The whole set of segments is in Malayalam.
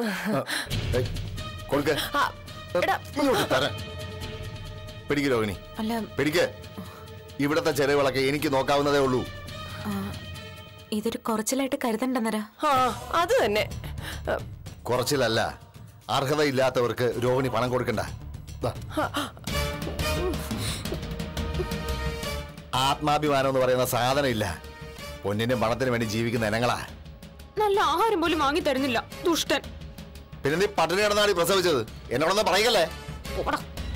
ഏയ്, കൊടുക്ക് ആ, എടാ, ഇങ്ങോട്ട് തരാൻ പിടിക്ക് രോഹിണി അല്ല പിടിക്ക് ഇവിടത്തെ ചെലവുകളൊക്കെ എനിക്ക് നോക്കാവുന്നതേ ഉള്ളൂ ആ, ഇതൊരു കുറച്ചിലായിട്ട് കരുതണ്ടെന്നര ആ അത് തന്നെ ആ, കുറച്ചിലല്ല അർഹതയില്ലാത്തവർക്ക് രോഹിണി പണം കൊടുക്കണ്ട ദാ. ആത്മാഭിമാനം എന്ന് പറയുന്ന സാധനം ഇല്ല പൊന്നിന്റെ പണത്തിന് വേണ്ടി ജീവിക്കുന്ന ഇനങ്ങളാ നല്ല ആഹാരം പോലും വാങ്ങി തരുന്നില്ല ദുഷ്ടൻ പിന്നെ നീ പട്ടിണി കിടന്നാണ് ഈ പ്രസവിച്ചത് എന്നോടൊന്നും പറയല്ലേ പോടാ.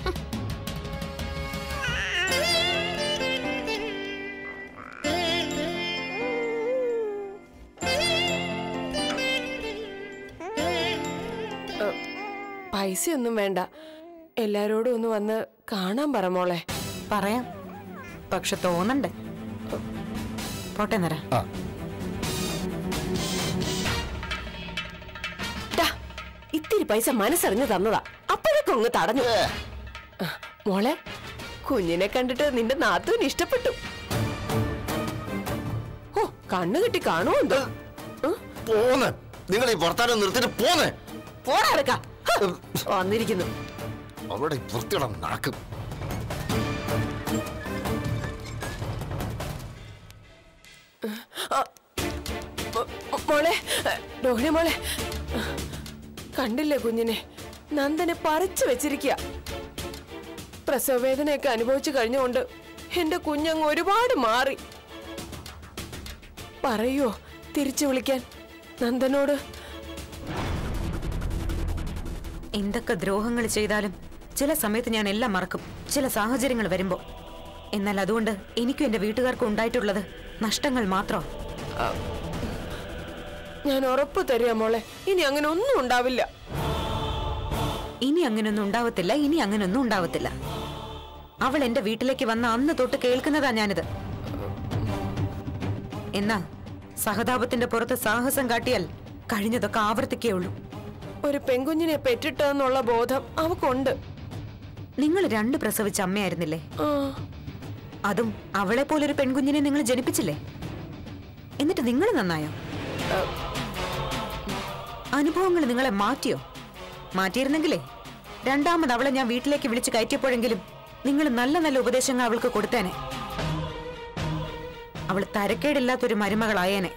പൈസയൊന്നും വേണ്ട എല്ലാരോടും ഒന്ന് വന്ന് കാണാൻ പറ മോളെ പറയാം പക്ഷെ തോന്നണ്ടേ പോട്ടെ നര ആ ടാ, ഇത്തിരി പൈസ മനസ്സറിഞ്ഞ് തന്നതാ അപ്പോഴൊക്കെ ഒന്ന് തടഞ്ഞു ഏ, ആ, മോളെ കുഞ്ഞിനെ കണ്ടിട്ട് നിന്റെ നാത്തൂന് ഇഷ്ടപ്പെട്ടു ഓ കണ്ണു കിട്ടി കാണുമോ എന്തോ ഉം, പോന്ന് നിങ്ങൾ ഈ വർത്താനം നിർത്തിട്ട് പോന്ന് പോടാ എടുക്ക വന്നിരിക്കുന്നു അവളുടെ ഈ വൃത്തിയുടെ നാക്ക് മോ- മോ- മോളെ രോഹിണി മോളെ കണ്ടില്ലേ കുഞ്ഞിനെ നന്ദനെ പറിച്ചു വെച്ചിരിക്കുക പ്രസവവേദനയൊക്കെ അനുഭവിച്ചു കഴിഞ്ഞുകൊണ്ട് എന്റെ കുഞ്ഞങ്ങ് ഒരുപാട് മാറി പറയോ തിരിച്ചു വിളിക്കാൻ നന്ദനോട് എന്തൊക്കെ ദ്രോഹങ്ങൾ ചെയ്താലും ചില സമയത്ത് ഞാൻ എല്ലാം മറക്കും ചില സാഹചര്യങ്ങൾ വരുമ്പോ എന്നാൽ അതുകൊണ്ട് എനിക്കും എന്റെ വീട്ടുകാർക്കും ഉണ്ടായിട്ടുള്ളത് നഷ്ടങ്ങൾ മാത്രം ഞാൻ ഉറപ്പ് തരിക മോളെ ഇനി അങ്ങനെ ഒന്നും ഉണ്ടാവില്ല ഇനി അങ്ങനൊന്നും ഉണ്ടാവത്തില്ല ഇനി അങ്ങനൊന്നും ഉണ്ടാവത്തില്ല അവൾ എന്റെ വീട്ടിലേക്ക് വന്ന അന്ന് തൊട്ട് കേൾക്കുന്നതാ ഞാനിത് എന്നാ സഹതാപത്തിന്റെ പുറത്ത് സാഹസം കാട്ടിയാൽ കഴിഞ്ഞതൊക്കെ ആവർത്തിക്കേ ഉള്ളൂ ഒരു പെൺകുഞ്ഞിനെ പെറ്റിട്ടെന്നുള്ള ബോധം അവക്കുണ്ട് നിങ്ങൾ രണ്ട് പ്രസവിച്ച അമ്മയായിരുന്നില്ലേ ആ, അതും അവളെ പോലൊരു പെൺകുഞ്ഞിനെ നിങ്ങൾ ജനിപ്പിച്ചില്ലേ എന്നിട്ട് നിങ്ങൾ നന്നായോ അനുഭവങ്ങൾ നിങ്ങളെ മാറ്റിയോ മാറ്റിയിരുന്നെങ്കിലേ രണ്ടാമത് അവളെ ഞാൻ വീട്ടിലേക്ക് വിളിച്ചു കയറ്റിയപ്പോഴെങ്കിലും നിങ്ങൾ നല്ല നല്ല ഉപദേശങ്ങൾ അവൾക്ക് കൊടുത്തേനെ അവൾ തരക്കേടില്ലാത്തൊരു മരുമകളായേനെ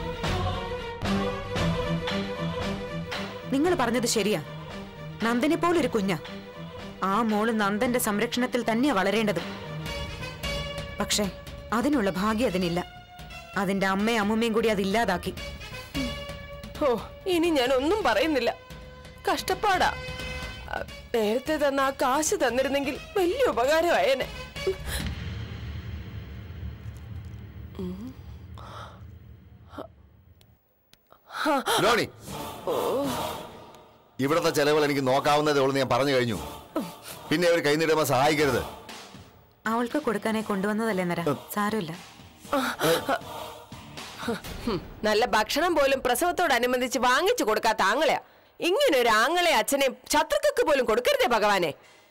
നിങ്ങൾ പറഞ്ഞത് ശരിയാ നന്ദനെ പോലൊരു കുഞ്ഞ ആ മോള് നന്ദന്റെ സംരക്ഷണത്തിൽ തന്നെയാ വളരേണ്ടത് പക്ഷേ അതിനുള്ള ഭാഗ്യം അതിനില്ല അതിന്റെ അമ്മയും അമ്മുമ്മയും കൂടി അതില്ലാതാക്കി ഓ ഇനി ഞാൻ ഒന്നും പറയുന്നില്ല കഷ്ടപ്പാടാ ആ, നേരത്തെ തന്ന ആ കാശ് തന്നിരുന്നെങ്കിൽ വലിയ ഉപകാരമായേനെ രോഹിണി ഇവിടത്തെ ചെലവുകൾ എനിക്ക് നോക്കാവുന്നതേ ഉള്ളൂ ഞാൻ പറഞ്ഞു കഴിഞ്ഞു പിന്നെ അവർ കൈ നീട്ടുമ്പോൾ സഹായിക്കരുത് അവൾക്ക് കൊടുക്കാനായി കൊണ്ടുവന്നതല്ലേ നര സാരമില്ല ഹും, നല്ല ഭക്ഷണം പോലും പ്രസവത്തോടനുബന്ധിച്ച് വാങ്ങിച്ചു കൊടുക്കാത്ത ആങ്ങളെയാ ഇങ്ങനെ ഒരു ആങ്ങളെ അച്ഛനെ ശത്രുക്കൾക്ക് പോലും കൊടുക്കരുതേ ഭഗവാനെ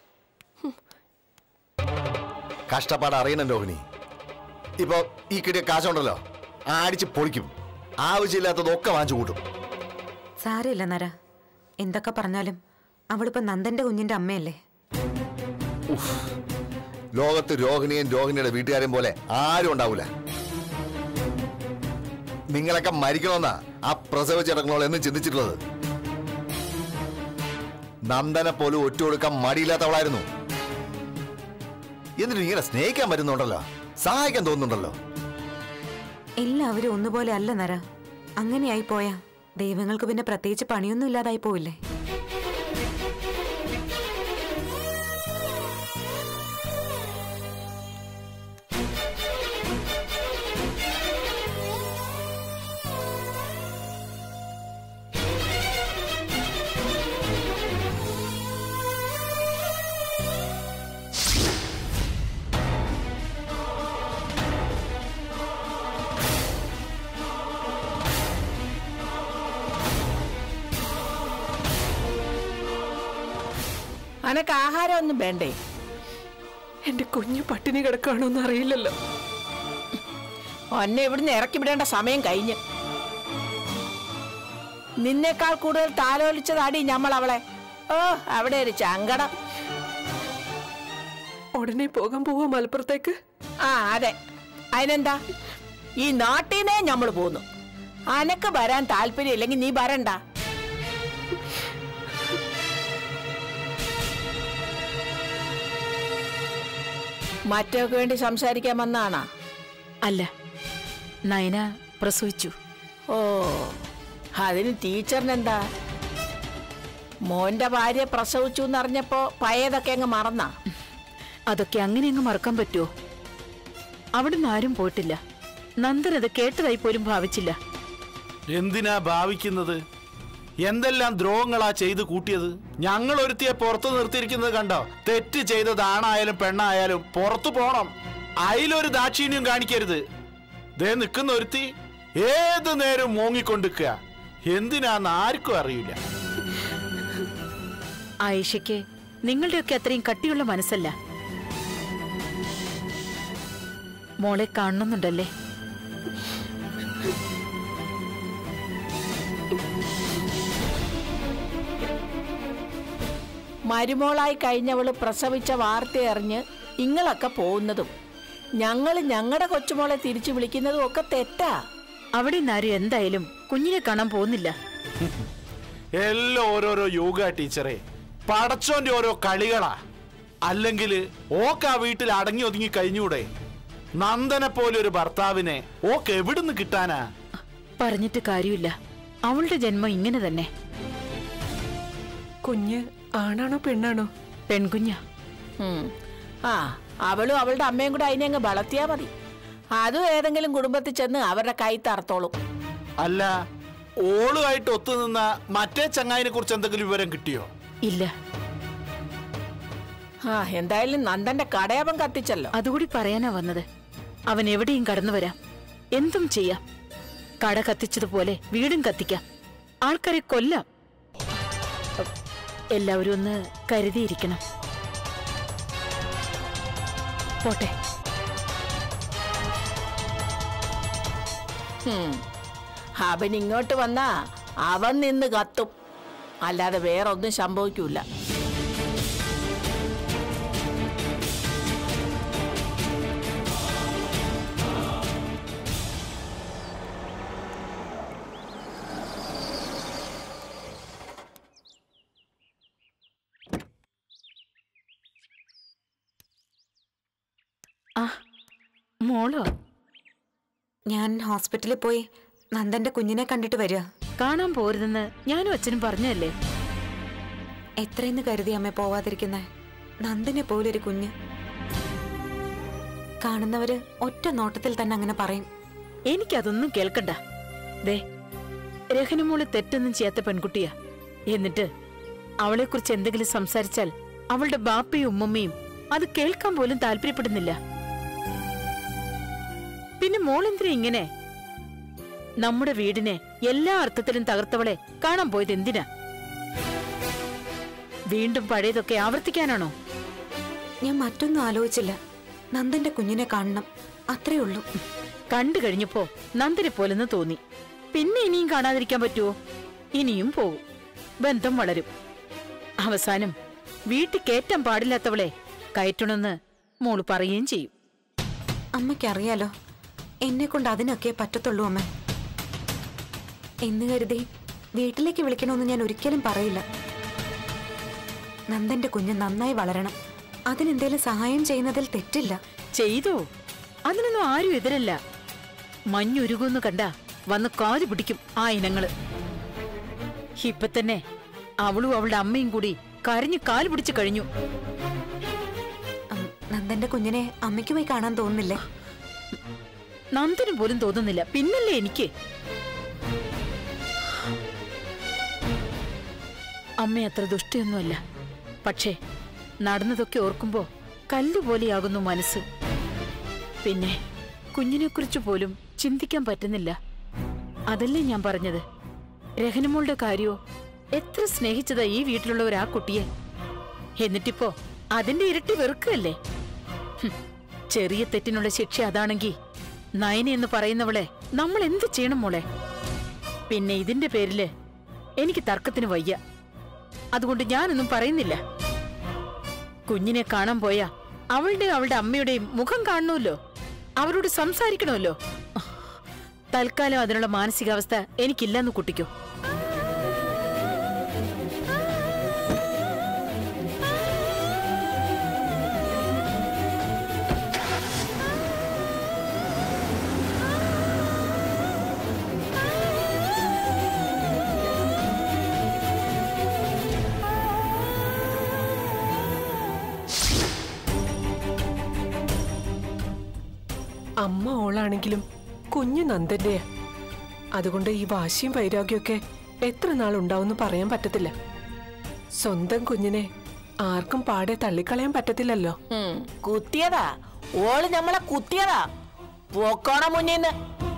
കഷ്ടപ്പാട് അറിയണം രോഹിണി ഇപ്പൊ ഈ കിട്ടിയ കാശുണ്ടല്ലോ ആ അടിച്ച് പൊളിക്കും ആവശ്യമില്ലാത്തതൊക്കെ വാങ്ങിച്ചു കൂട്ടും സാരമില്ല നര എന്തൊക്കെ പറഞ്ഞാലും അവളിപ്പോ നന്ദന്റെ കുഞ്ഞിന്റെ അമ്മയല്ലേ ലോകത്ത് രോഹിണിയും രോഹിണിയുടെ വീട്ടുകാരെയും പോലെ ആരും ഉണ്ടാവൂല നിങ്ങളൊക്കെ മരിക്കണമെന്നാ ആ പ്രസവിച്ചിടക്കണോൾ എന്ന് ചിന്തിച്ചിട്ടുള്ളത് നന്ദനെ പോലും ഒറ്റ കൊടുക്കാൻ മടിയില്ലാത്തവളായിരുന്നു എന്നിട്ട് ഇങ്ങനെ സ്നേഹിക്കാൻ പറ്റുന്നുണ്ടല്ലോ സഹായിക്കാൻ തോന്നുന്നുണ്ടല്ലോ എല്ലാവരും ഒന്നുപോലെ അല്ല നര അങ്ങനെയായി പോയാ ദൈവങ്ങൾക്ക് പിന്നെ പ്രത്യേകിച്ച് പണിയൊന്നും ഇല്ലാതായി പോവില്ലേ അനക്ക് ആഹാരമൊന്നും വേണ്ടേ എന്റെ കുഞ്ഞു പട്ടിണി കിടക്കാണോന്ന് അറിയില്ലല്ലോ ഒന്നെ ഇവിടുന്ന് ഇറക്കി വിടേണ്ട സമയം കഴിഞ്ഞ് നിന്നേക്കാൾ കൂടുതൽ താലോലിച്ചതാടി ഞമ്മൾ അവളെ ഓ അവിടെ ഒരു ചങ്കടം ഉടനെ പോകാൻ പോവാ മലപ്പുറത്തേക്ക് ആ അതെ അതിനെന്താ ഈ നാട്ടിനെ നമ്മൾ പോന്നു അനക്ക് വരാൻ താല്പര്യം ഇല്ലെങ്കിൽ നീ വരണ്ട മറ്റൊക്കെ വേണ്ടി സംസാരിക്കാൻ വന്നാണാ അല്ല നയന പ്രസവിച്ചു ഓ അതിന് ടീച്ചറിനെന്താ മോന്റെ ഭാര്യ പ്രസവിച്ചു എന്നറിഞ്ഞപ്പോ പഴയതൊക്കെ അങ്ങ് മറന്നാ അതൊക്കെ അങ്ങനെ അങ്ങ് മറക്കാൻ പറ്റുമോ അവിടുന്ന് ആരും പോയിട്ടില്ല നന്ദൻ അത് കേട്ടതായി പോലും ഭാവിച്ചില്ല എന്തിനാ ഭാവിക്കുന്നത് എന്തെല്ലാം ദ്രോഹങ്ങളാ ചെയ്ത് കൂട്ടിയത് ഞങ്ങൾ ഒരുത്തിയെ പുറത്തു നിർത്തിയിരിക്കുന്നത് കണ്ടോ തെറ്റ് ചെയ്തത് ആണായാലും പെണ്ണായാലും പുറത്തു പോണം അതിലൊരു ദാക്ഷിണ്യം കാണിക്കരുത് ദേ നിൽക്കുന്ന ഒരുത്തി ഏത് നേരം മോങ്ങിക്കൊണ്ടിരിക്കുക എന്തിനാന്ന് ആർക്കും അറിയില്ല ആയിഷയ്ക്ക് നിങ്ങളുടെയൊക്കെ അത്രയും കട്ടിയുള്ള മനസ്സല്ല മോളെ കാണുന്നുണ്ടല്ലേ മരുമോളായി കഴിഞ്ഞവള് പ്രസവിച്ച വാർത്ത അറിഞ്ഞ് ഇങ്ങളൊക്കെ പോകുന്നതും ഞങ്ങൾ ഞങ്ങളുടെ കൊച്ചുമോളെ തിരിച്ചു വിളിക്കുന്നതും ഒക്കെ തെറ്റാ അവിടെ നിന്നാരും എന്തായാലും കുഞ്ഞിനെ കാണാൻ പോകുന്നില്ല എല്ലാം ഓരോരോ യോഗ ടീച്ചറെ പടച്ചോന്റെ ഓരോ കളികളാ അല്ലെങ്കിൽ ഓക്ക് ആ വീട്ടിൽ അടങ്ങി ഒതുങ്ങി കഴിഞ്ഞൂടെ നന്ദനെ പോലെ ഒരു ഭർത്താവിനെ ഓക്ക് എവിടുന്ന് കിട്ടാനാ പറഞ്ഞിട്ട് കാര്യമില്ല അവളുടെ ജന്മം ഇങ്ങനെ തന്നെ കുഞ്ഞ് ആണാണോ പെണ്ണാണോ പെൺകുഞ്ഞ ഉം. ആ അവളും അവളുടെ അമ്മയും കൂടെ അതിനെ അങ്ങ് വളർത്തിയാ മതി അതും ഏതെങ്കിലും കുടുംബത്തിൽ ചെന്ന് അവരുടെ കൈ തറത്തോളും അല്ല ഓളുമായിട്ട് ഒത്തുനിന്ന മറ്റേ ചങ്ങായിനെ കുറിച്ച് എന്തെങ്കിലും വിവരം കിട്ടിയോ ഇല്ല ആ എന്തായാലും നന്ദന്റെ കടയവൻ കത്തിച്ചല്ലോ അതുകൂടി പറയാനാ വന്നത് അവൻ എവിടെയും കടന്നു വരാം എന്തും ചെയ്യാം കട കത്തിച്ചതുപോലെ വീടും കത്തിക്കാം ആൾക്കാരെ കൊല്ലാം എല്ലാവരും ഒന്ന് കരുതിയിരിക്കണം പോട്ടെ ഉം. അവൻ ഇങ്ങോട്ട് വന്നാ അവൻ നിന്ന് കത്തും അല്ലാതെ വേറൊന്നും സംഭവിക്കൂല ആ മോളോ ഞാൻ ഹോസ്പിറ്റലിൽ പോയി നന്ദന്റെ കുഞ്ഞിനെ കണ്ടിട്ട് വരിക കാണാൻ പോരുതെന്ന് ഞാനും അച്ഛനും പറഞ്ഞതല്ലേ എത്രയെന്ന് കരുതി അമ്മ പോവാതിരിക്കുന്നേ നന്ദനെ പോലൊരു കുഞ്ഞ് കാണുന്നവര് ഒറ്റ നോട്ടത്തിൽ തന്നെ അങ്ങനെ പറയും എനിക്കതൊന്നും കേൾക്കണ്ട ദേ രഹനമോള് തെറ്റൊന്നും ചെയ്യാത്ത പെൺകുട്ടിയാ എന്നിട്ട് അവളെക്കുറിച്ച് എന്തെങ്കിലും സംസാരിച്ചാൽ അവളുടെ ബാപ്പയും ഉമ്മമ്മയും അത് കേൾക്കാൻ പോലും താല്പര്യപ്പെടുന്നില്ല പിന്നെ മോളെന്തിനാ ഇങ്ങനെ നമ്മുടെ വീടിനെ എല്ലാ അർത്ഥത്തിലും തകർത്തവളെ കാണാൻ പോയത് എന്തിനാ വീണ്ടും പഴയതൊക്കെ ആവർത്തിക്കാനാണോ ഞാൻ മറ്റൊന്നും ആലോചിച്ചില്ല നന്ദന്റെ കുഞ്ഞിനെ കാണണം അത്രേ ഉള്ളൂ കണ്ടു കഴിഞ്ഞപ്പോ നന്ദനെ പോലെന്ന് തോന്നി പിന്നെ ഇനിയും കാണാതിരിക്കാൻ പറ്റുമോ ഇനിയും പോകും ബന്ധം വളരും അവസാനം വീട്ടിൽ കയറ്റാൻ പാടില്ലാത്തവളെ കയറ്റണമെന്ന് മോള് പറയുകയും ചെയ്യും അമ്മയ്ക്കറിയാലോ എന്നെ കൊണ്ട് അതിനൊക്കെ പറ്റത്തുള്ളൂ അമ്മ എന്ന് കരുതി വീട്ടിലേക്ക് വിളിക്കണമെന്ന് ഞാൻ ഒരിക്കലും പറയില്ല നന്ദന്റെ കുഞ്ഞ് നന്നായി വളരണം അതിനെന്തേലും സഹായം ചെയ്യുന്നതിൽ തെറ്റില്ല ചെയ്തോ അതിനൊന്നും ആരും എതിരല്ല മഞ്ഞുരുകുന്നു കണ്ട വന്ന് കാല് പിടിക്കും ആ ഇനങ്ങള് ഇപ്പൊ തന്നെ അവളും അവളുടെ അമ്മയും കൂടി കരഞ്ഞു കാല് പിടിച്ചു കഴിഞ്ഞു ഉം, നന്ദന്റെ കുഞ്ഞിനെ അമ്മയ്ക്ക് പോയി കാണാൻ തോന്നുന്നില്ലേ നന്ദന് പോലും തോന്നുന്നില്ല പിന്നല്ലേ എനിക്ക് അമ്മ അത്ര ദുഷ്ടയൊന്നുമല്ല പക്ഷേ നടന്നതൊക്കെ ഓർക്കുമ്പോ കല്ലുപോലെയാകുന്നു മനസ്സ് പിന്നെ കുഞ്ഞിനെക്കുറിച്ച് പോലും ചിന്തിക്കാൻ പറ്റുന്നില്ല അതല്ലേ ഞാൻ പറഞ്ഞത് രഹനമോളുടെ കാര്യോ എത്ര സ്നേഹിച്ചതാ ഈ വീട്ടിലുള്ളവർ ആ കുട്ടിയെ എന്നിട്ടിപ്പോ അതിന്റെ ഇരട്ടി വെറുക്കല്ലേ ഹും, ചെറിയ തെറ്റിനുള്ള ശിക്ഷ അതാണെങ്കി നയന എന്ന് പറയുന്നവളെ നമ്മൾ എന്ത് ചെയ്യണം മോളെ പിന്നെ ഇതിന്റെ പേരില് എനിക്ക് തർക്കത്തിന് വയ്യ അതുകൊണ്ട് ഞാനൊന്നും പറയുന്നില്ല കുഞ്ഞിനെ കാണാൻ പോയാ അവളുടെയും അവളുടെ അമ്മയുടെയും മുഖം കാണണമല്ലോ അവരോട് സംസാരിക്കണമല്ലോ തൽക്കാലം അതിനുള്ള മാനസികാവസ്ഥ എനിക്കില്ലെന്ന് കുട്ടിക്കോ അമ്മ ഓളാണെങ്കിലും കുഞ്ഞു നന്ദന്റെയാ അതുകൊണ്ട് ഈ വാശിയും വൈരാഗ്യമൊക്കെ എത്ര നാൾ ഉണ്ടാവുമെന്ന് പറയാൻ പറ്റത്തില്ല സ്വന്തം കുഞ്ഞിനെ ആർക്കും പാടെ തള്ളിക്കളയാൻ പറ്റത്തില്ലല്ലോ ഉം, കുത്തിയതാ ഓള് നമ്മളെ കുത്തിയതാ പോക്കോണ മുന്നീന്ന്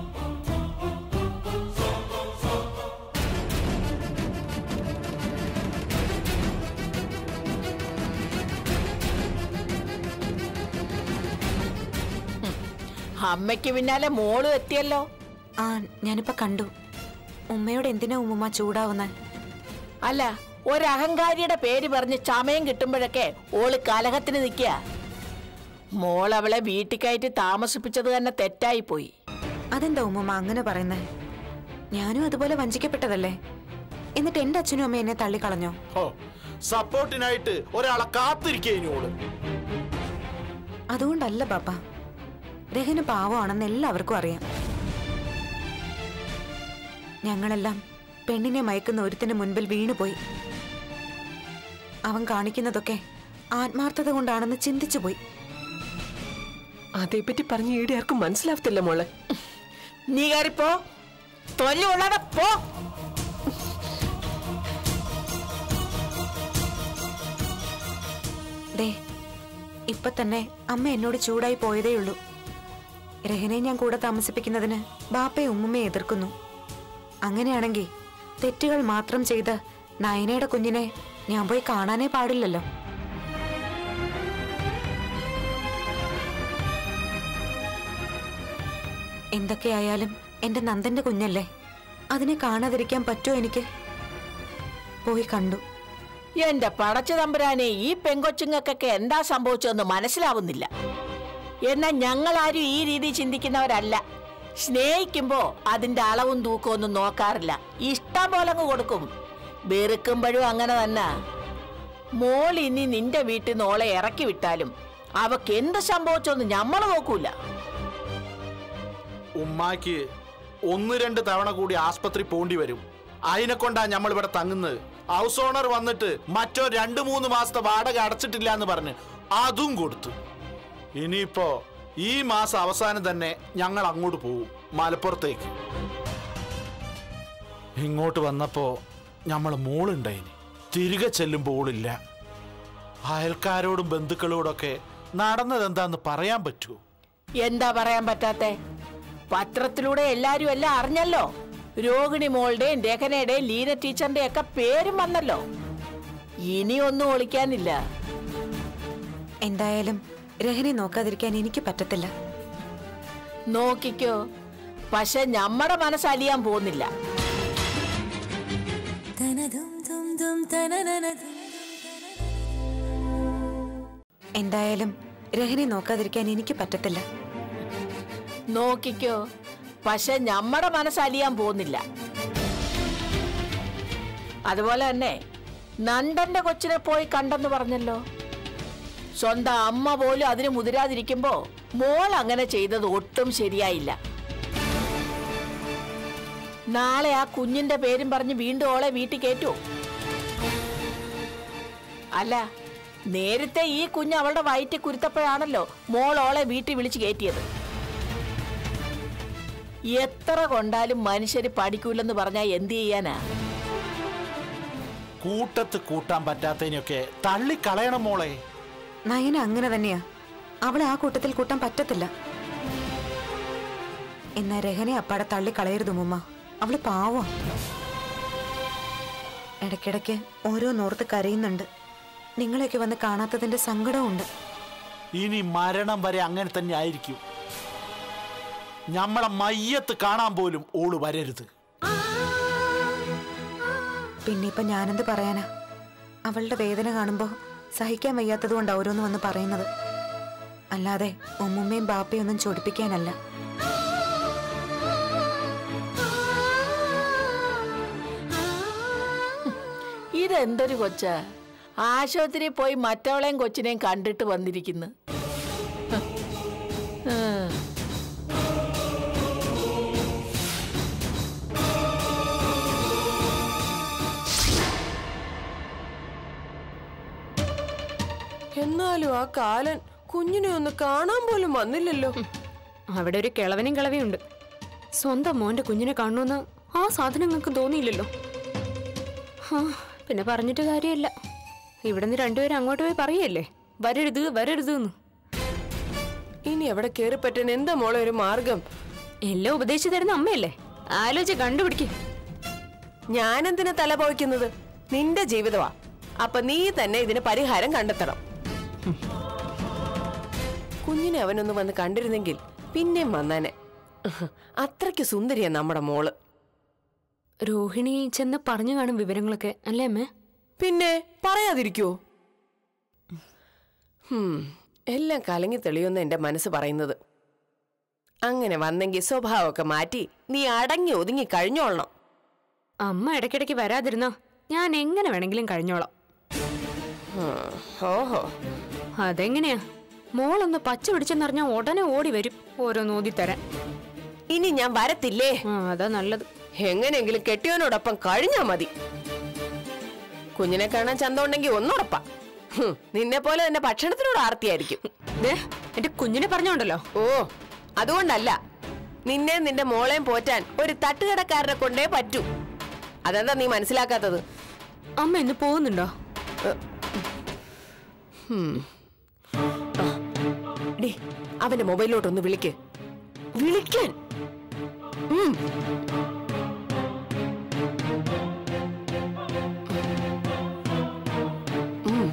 ഉം, അമ്മയ്ക്ക് പിന്നാലെ മോളും എത്തിയല്ലോ ആ ഞാനിപ്പോ കണ്ടു ഉമ്മയോട് എന്തിനാ ഉമ്മുമ്മ ചൂടാവുന്നെ അല്ല ഒരഹങ്കാരിയുടെ പേര് പറഞ്ഞ് ചമയം കിട്ടുമ്പോഴൊക്കെ ഓള് കലഹത്തിന് നിൽക്കുക മോൾ അവളെ വീട്ടിൽ കയറ്റി താമസിപ്പിച്ചത് തന്നെ തെറ്റായി പോയി അതെന്താ ഉമ്മുമ്മ അങ്ങനെ പറയുന്നേ ഞാനും അതുപോലെ വഞ്ചിക്കപ്പെട്ടതല്ലേ എന്നിട്ട് എന്റെ അച്ഛനും അമ്മയും എന്നെ തള്ളിക്കളഞ്ഞോ ഓ സപ്പോർട്ടിനായിട്ട് ഒരാളെ കാത്തിരിക്കേനോള് അതുകൊണ്ടല്ല പാപ്പ രഹന് പാവമാണെന്ന് എല്ലാവർക്കും അറിയാം ഞങ്ങളെല്ലാം പെണ്ണിനെ മയക്കുന്ന ഒരുത്തിന് മുൻപിൽ വീണുപോയി അവൻ കാണിക്കുന്നതൊക്കെ ആത്മാർത്ഥത കൊണ്ടാണെന്ന് ചിന്തിച്ചു പോയി അതേപ്പറ്റി പറഞ്ഞ് ഈടെ ആർക്കും മനസ്സിലാവത്തില്ല മോളെ നീ കയറിപ്പോ തൊല്ലുള്ളടെ പോ ദേ ഇപ്പൊ തന്നെ അമ്മ എന്നോട് ചൂടായി പോയതേയുള്ളൂ രഹനെ ഞാൻ കൂടെ താമസിപ്പിക്കുന്നതിന് ബാപ്പയും ഉമ്മുമ്മയെ എതിർക്കുന്നു അങ്ങനെയാണെങ്കിൽ തെറ്റുകൾ മാത്രം ചെയ്ത് നയനയുടെ കുഞ്ഞിനെ ഞാൻ പോയി കാണാനേ പാടില്ലല്ലോ എന്തൊക്കെയായാലും എന്റെ നന്ദന്റെ കുഞ്ഞല്ലേ അതിനെ കാണാതിരിക്കാൻ പറ്റുമോ എനിക്ക് പോയി കണ്ടു എന്റെ പടച്ചു തമ്പുരാനെ ഈ പെങ്കൊച്ചുങ്ങൾക്കൊക്കെ എന്താ സംഭവിച്ചതെന്ന് മനസ്സിലാവുന്നില്ല എന്നാൽ ഞങ്ങളാരും ഈ രീതി ചിന്തിക്കുന്നവരല്ല സ്നേഹിക്കുമ്പോ അതിന്റെ അളവും തൂക്കവും ഒന്നും നോക്കാറില്ല ഇഷ്ടം പോലെ അങ്ങ് കൊടുക്കും വെറുക്കുമ്പോഴും അങ്ങനെ തന്നെ മോൾ ഇനി നിന്റെ വീട്ടിൽ നിന്ന് ഓളെ ഇറക്കി വിട്ടാലും അവക്ക് എന്ത് സംഭവിച്ചോന്ന് ഞമ്മൾ നോക്കൂല ഉമ്മാക്ക് ഒന്ന് രണ്ട് തവണ കൂടി ആസ്പത്രി പോണ്ടി വരും അതിനെ കൊണ്ടാ നമ്മൾ ഇവിടെ തങ്ങുന്നത് ഹൗസ് ഓണർ വന്നിട്ട് മറ്റോ രണ്ട് മൂന്ന് മാസത്തെ വാടക അടച്ചിട്ടില്ല എന്ന് പറഞ്ഞ് അതും കൊടുത്തു ഇനിയിപ്പോ ഈ മാസം അവസാനം തന്നെ ഞങ്ങൾ അങ്ങോട്ട് പോകും മലപ്പുറത്തേക്ക് ഇങ്ങോട്ട് വന്നപ്പോ നമ്മൾ മോളുണ്ടായിന് തിരികെ ചെല്ലുമ്പോൾ ഓളില്ല അയൽക്കാരോടും ബന്ധുക്കളോടൊക്കെ നടന്നതെന്താന്ന് പറയാൻ പറ്റുമോ എന്താ പറയാൻ പറ്റാത്തെ പത്രത്തിലൂടെ എല്ലാരും എല്ലാം അറിഞ്ഞല്ലോ രോഹിണി മോളുടെയും രഹനയുടെയും ലീന ടീച്ചറിന്റെയും ഒക്കെ പേരും വന്നല്ലോ ഇനി ഒന്നും ഒളിക്കാനില്ല എന്തായാലും രഹനെ നോക്കാതിരിക്കാൻ എനിക്ക് പറ്റത്തില്ല നോക്കിക്കോ പക്ഷെ നമ്മടെ മനസ്സലിയാൻ പോകുന്നില്ല എന്തായാലും രഹനെ നോക്കാതിരിക്കാൻ എനിക്ക് പറ്റത്തില്ല നോക്കിക്കോ പക്ഷെ നമ്മടെ മനസ്സലിയാൻ പോകുന്നില്ല അതുപോലെ തന്നെ നന്ദന്റെ കൊച്ചിനെ പോയി കണ്ടെന്ന് പറഞ്ഞല്ലോ സ്വന്തം അമ്മ പോലും അതിന് മുതിരാതിരിക്കുമ്പോ മോൾ അങ്ങനെ ചെയ്തത് ഒട്ടും ശരിയായില്ല നാളെ ആ കുഞ്ഞിന്റെ പേരും പറഞ്ഞ് വീണ്ടും ഓളെ വീട്ടിൽ കയറ്റൂ അല്ല നേരത്തെ ഈ കുഞ്ഞ് അവളുടെ വയറ്റിൽ കുരുത്തപ്പോഴാണല്ലോ മോൾ ഓളെ വീട്ടിൽ വിളിച്ച് കയറ്റിയത് എത്ര കൊണ്ടാലും മനുഷ്യര് പഠിക്കൂലെന്ന് പറഞ്ഞാൽ എന്ത് ചെയ്യാനാ കൂട്ടത്ത് കൂട്ടാൻ പറ്റാത്തതിനൊക്കെ തള്ളിക്കളയണം മോളെ നയന അങ്ങനെ തന്നെയാ അവളെ ആ കൂട്ടത്തിൽ കൂട്ടാൻ പറ്റത്തില്ല എന്നാ രഹനെ അപ്പാടെ തള്ളിക്കളയരുത് മുമ്മ അവള് പാവാ ഇടയ്ക്കിടയ്ക്ക് ഓരോന്നോർത്ത് കരയുന്നുണ്ട് നിങ്ങളെയൊക്കെ വന്ന് കാണാത്തതിന്റെ സങ്കടമുണ്ട് ഇനി മരണം വരെ അങ്ങനെ തന്നെ ആയിരിക്കും നമ്മളെ മയ്യത്ത് കാണാൻ പോലും ഓള് വരരുത് പിന്നെ ഇപ്പൊ ഞാനെന്ത് പറയാനാ അവളുടെ വേദന കാണുമ്പോ സഹിക്കാൻ വയ്യാത്തത് കൊണ്ട് ഓരോന്ന് വന്ന് പറയുന്നത് അല്ലാതെ ഉമ്മുമ്മയും ബാപ്പയും ഒന്നും ചൊടിപ്പിക്കാനല്ല ഇതെന്തൊരു കൊച്ച ആശുപത്രിയിൽ പോയി മറ്റവളെയും കൊച്ചിനെയും കണ്ടിട്ട് വന്നിരിക്കുന്നു ഹ്. ഉം. എന്നാലും ആ കാലൻ കുഞ്ഞിനെ ഒന്ന് കാണാൻ പോലും വന്നില്ലല്ലോ അവിടെ ഒരു കിളവനും കിളവിയുണ്ട് സ്വന്തം മോന്റെ കുഞ്ഞിനെ കാണുമെന്ന് ആ സാധനങ്ങൾക്ക് തോന്നിയില്ലല്ലോ ഹാ പിന്നെ പറഞ്ഞിട്ട് കാര്യമില്ല ഇവിടുന്ന് രണ്ടുപേരും അങ്ങോട്ട് പോയി പറയല്ലേ വരരുത് വരരുത് എന്ന് ഇനി എവിടെ കയറി പറ്റാൻ എന്താ മോളെ ഒരു മാർഗം എല്ലാം ഉപദേശിച്ചു തരുന്ന അമ്മയല്ലേ ആലോചിച്ച് കണ്ടുപിടിക്കും ഞാനെന്തിനാ തല പോയിക്കുന്നത് നിന്റെ ജീവിതമാ അപ്പൊ നീ തന്നെ ഇതിന് പരിഹാരം കണ്ടെത്തണം ഹും. കുഞ്ഞിനെ അവനൊന്ന് വന്ന് കണ്ടിരുന്നെങ്കിൽ പിന്നെയും വന്നാനെ അത്രയ്ക്ക് സുന്ദരിയാ നമ്മുടെ മോള് രോഹിണി ചെന്ന് പറഞ്ഞു കാണും വിവരങ്ങളൊക്കെ അല്ലേ അമ്മേ പിന്നെ പറയാതിരിക്കോ ഹും, എല്ലാം കലങ്ങി തെളിയുന്ന എന്റെ മനസ്സ് പറയുന്നത് അങ്ങനെ വന്നെങ്കിൽ സ്വഭാവമൊക്കെ മാറ്റി നീ അടങ്ങി ഒതുങ്ങി കഴിഞ്ഞോളണം അമ്മ ഇടയ്ക്കിടയ്ക്ക് വരാതിരുന്നോ ഞാൻ എങ്ങനെ വേണമെങ്കിലും കഴിഞ്ഞോളാം ഹും, ഓഹോ അതെങ്ങനെയാ മോളൊന്ന് പച്ച പിടിച്ചെന്നറിഞ്ഞാൽ ഉടനെ ഓടി വരും ഓരോ നോതി തരാൻ ഇനി ഞാൻ വരത്തില്ലേ ആ അതാ നല്ലത് എങ്ങനെയെങ്കിലും കെട്ടിയവനോടൊപ്പം കഴിഞ്ഞാ മതി കുഞ്ഞിനെ കാണാൻ ചന്തമുണ്ടെങ്കിൽ ഒന്നുറപ്പാ ഹും, നിന്നെ പോലെ തന്നെ ഭക്ഷണത്തിനോട് ആർത്തിയായിരിക്കും ദേ, എന്റെ കുഞ്ഞിനെ പറഞ്ഞോണ്ടല്ലോ ഓ അതുകൊണ്ടല്ല നിന്നെ നിന്റെ മോളെയും പോറ്റാൻ ഒരു തട്ടുകടക്കാരനെ കൊണ്ടേ പറ്റൂ അതെന്താ നീ മനസ്സിലാക്കാത്തത് അമ്മ ഇന്ന് പോകുന്നുണ്ടോ ഡി അവന്റെ മൊബൈലിലോട്ടൊന്ന് വിളിക്ക് വിളിക്കാൻ ഉം. ഉം.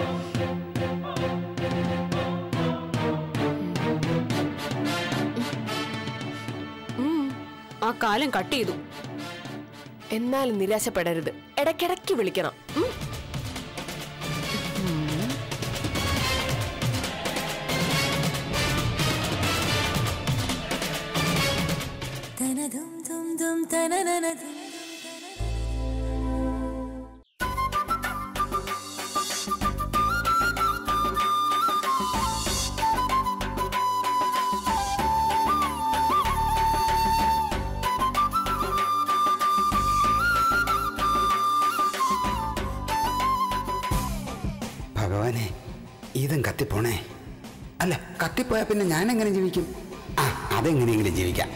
ആ കാലം കട്ട് ചെയ്തു എന്നാലും നിരാശപ്പെടരുത് ഇടയ്ക്കിടയ്ക്ക് വിളിക്കണം ഉം. ഭഗവാനെ ഇതും കത്തിപ്പോണേ അല്ല കത്തിപ്പോയാൽ പിന്നെ ഞാൻ എങ്ങനെ ജീവിക്കും ആ അതെങ്ങനെയെങ്കിലും ജീവിക്കാം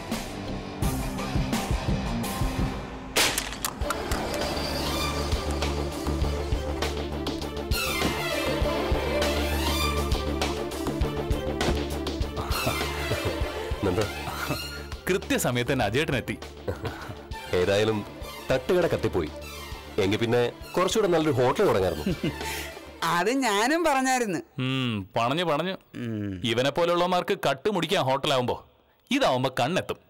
നന്ദ കൃത്യസമയത്ത് തന്നെ അജേട്ടൻ എത്തി ഏതായാലും തട്ടുകട കത്തിപ്പോയി എങ്കിൽ പിന്നെ കുറച്ചുകൂടെ നല്ലൊരു ഹോട്ടൽ തുടങ്ങായിരുന്നു അത് ഞാനും പറഞ്ഞായിരുന്നു ഉം, പണഞ്ഞു പണഞ്ഞു ഇവനെ പോലുള്ളവന്മാർക്ക് കട്ട് മുടിക്കാൻ ഹോട്ടലാവുമ്പോ ഇതാവുമ്പോ കണ്ണെത്തും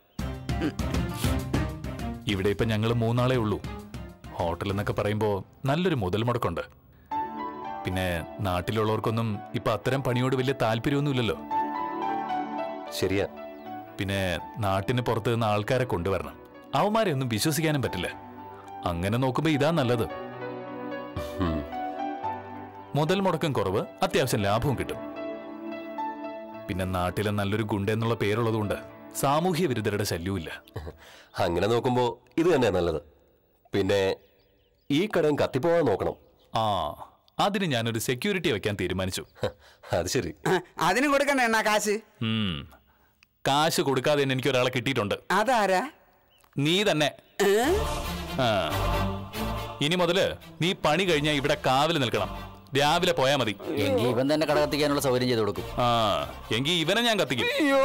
ഇവിടെ ഇപ്പൊ ഞങ്ങൾ മൂന്നാളേ ഉള്ളൂ ഹോട്ടൽ എന്നൊക്കെ പറയുമ്പോ നല്ലൊരു മുതൽ മുടക്കുണ്ട് പിന്നെ നാട്ടിലുള്ളവർക്കൊന്നും ഇപ്പൊ അത്തരം പണിയോട് വലിയ താല്പര്യമൊന്നുമില്ലല്ലോ ശരിയാ പിന്നെ നാട്ടിന് പുറത്ത് നിന്ന് ആൾക്കാരെ കൊണ്ടുവരണം അവന്മാരെ ഒന്നും വിശ്വസിക്കാനും പറ്റില്ല അങ്ങനെ നോക്കുമ്പോ ഇതാ നല്ലത് ഉം. മുതൽ മുടക്കം കുറവ് അത്യാവശ്യം ലാഭവും കിട്ടും പിന്നെ നാട്ടിലെ നല്ലൊരു ഗുണ്ട എന്നുള്ള പേരുള്ളതുകൊണ്ട് സാമൂഹ്യ വിരുദ്ധരുടെ ശല്യവുമില്ല അങ്ങനെ നോക്കുമ്പോ ഇത് തന്നെയാ നല്ലത് പിന്നെ ഈ കടയും കത്തിപ്പോവാൻ നോക്കണം ആ അതിന് ഞാനൊരു സെക്യൂരിറ്റി വെക്കാൻ തീരുമാനിച്ചു ഹ, അത് ശരി ആ, അതിന് കൊടുക്കണ്ട എണ്ണ കാശ് ഉം. കാശ് കൊടുക്കാതെ തന്നെ എനിക്ക് ഒരാളെ കിട്ടിയിട്ടുണ്ട് അതാരാ നീ തന്നെ ഏ? ആ. ഇനി മുതല് നീ പണി കഴിഞ്ഞാൽ ഇവിടെ കാവല് നിൽക്കണം രാവിലെ പോയാ മതി എങ്കിൽ ഇവൻ തന്നെ കട കത്തിക്കാനുള്ള സൗകര്യം ചെയ്ത് കൊടുക്കും ആ എങ്കിൽ ഇവനെ ഞാൻ കത്തിക്കും അയ്യോ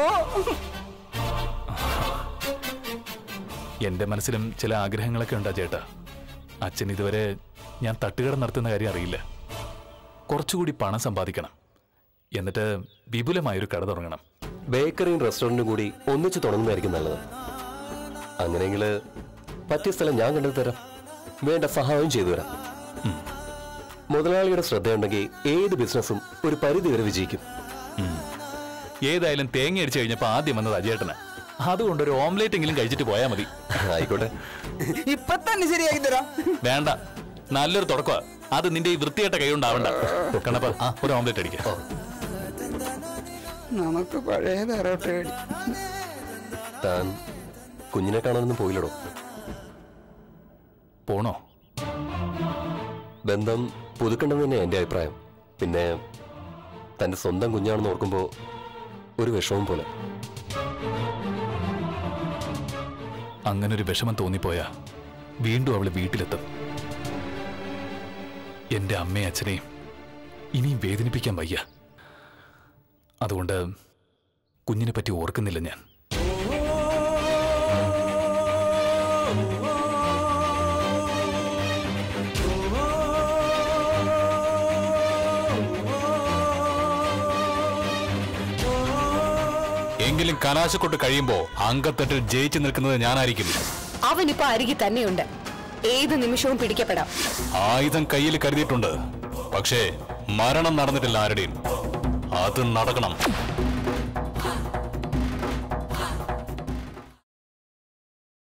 എന്റെ മനസ്സിലും ചില ആഗ്രഹങ്ങളൊക്കെ ഉണ്ടാ ചേട്ടാ അച്ഛൻ ഇതുവരെ ഞാൻ തട്ടുകട നടത്തുന്ന കാര്യം അറിയില്ല കുറച്ചുകൂടി പണം സമ്പാദിക്കണം എന്നിട്ട് വിപുലമായൊരു കട തുടങ്ങണം ബേക്കറിയും റെസ്റ്റോറന്റും കൂടി ഒന്നിച്ച് തുടങ്ങുന്നതായിരിക്കും നല്ലത് അങ്ങനെയെങ്കിൽ പറ്റിയ സ്ഥലം ഞാൻ കണ്ടെത്തി തരാം വേണ്ട സഹായം ചെയ്തു തരാം മുതലാളിയുടെ ശ്രദ്ധയുണ്ടെങ്കിൽ ഏത് ബിസിനസ്സും ഒരു പരിധി വരെ വിജയിക്കും ഏതായാലും തേങ്ങ അടിച്ചു കഴിഞ്ഞപ്പോ ആദ്യം വന്നത് അജയേട്ടന് അതുകൊണ്ട് ഒരു ഓംലേറ്റ് എങ്കിലും കഴിച്ചിട്ട് പോയാൽ മതി ആയിക്കോട്ടെ ഇപ്പൊ തന്നെ ശരിയാക്കി തരാം വേണ്ട നല്ലൊരു തുടക്കമാ അത് നിന്റെ ഈ വൃത്തിയായിട്ട കൈ കൊണ്ടാവണ്ട കണ്ണപ്പ ഒരു ഓംലേറ്റ് അടിക്കാം നമുക്ക് പഴയ തറോട്ട് താൻ കുഞ്ഞിനെ കാണാനൊന്നും പോയില്ലടോ പോണോ ബന്ധം പുതുക്കണ്ടെന്ന് തന്നെ എന്റെ അഭിപ്രായം പിന്നെ തന്റെ സ്വന്തം കുഞ്ഞാണെന്ന് ഓർക്കുമ്പോ ഒരു വിഷമം പോലെ അങ്ങനെ ഒരു വിഷമം തോന്നിപ്പോയാ വീണ്ടും അവള് വീട്ടിലെത്തും എന്റെ അമ്മയും അച്ഛനെയും ഇനിയും വേദനിപ്പിക്കാൻ വയ്യ അതുകൊണ്ട് കുഞ്ഞിനെ പറ്റി ഓർക്കുന്നില്ല ഞാൻ എങ്കിലും കലാശക്കൊട്ട് കഴിയുമ്പോ അങ്കത്തട്ടിൽ ജയിച്ചു നിൽക്കുന്നത് ഞാനായിരിക്കും അവനിപ്പോ അരികിൽ തന്നെയുണ്ട് ഏത് നിമിഷവും പിടിക്കപ്പെടാം ആയുധം കയ്യിൽ കരുതിയിട്ടുണ്ട് പക്ഷേ മരണം നടന്നിട്ടില്ല ആരുടെയും അത് നടക്കണം